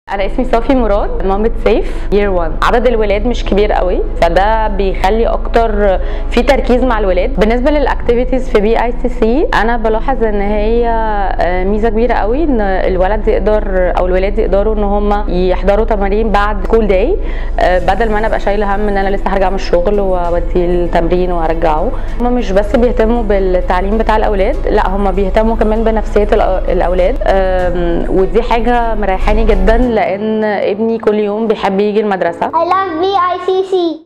انا اسمي صافي مراد مامة سيف يير 1 عدد الولاد مش كبير قوي فده بيخلي اكتر في تركيز مع الولاد بالنسبه للاكتيفيتيز في بي اي سي سي انا بلاحظ ان هي آه، ميزه كبيره قوي ان الولد يقدر او الولاد يقدروا ان هم يحضروا تمارين بعد كول داي بدل ما انا ابقى شايله هم ان انا لسه هرجع من الشغل واوديه التمرين وارجعه هم مش بس بيهتموا بالتعليم بتاع الاولاد لا هم بيهتموا كمان بنفسيه الأ- الاولاد آم، ودي حاجه مريحاني جدا لان ابني كل يوم بيحب يجي المدرسه I love VICC.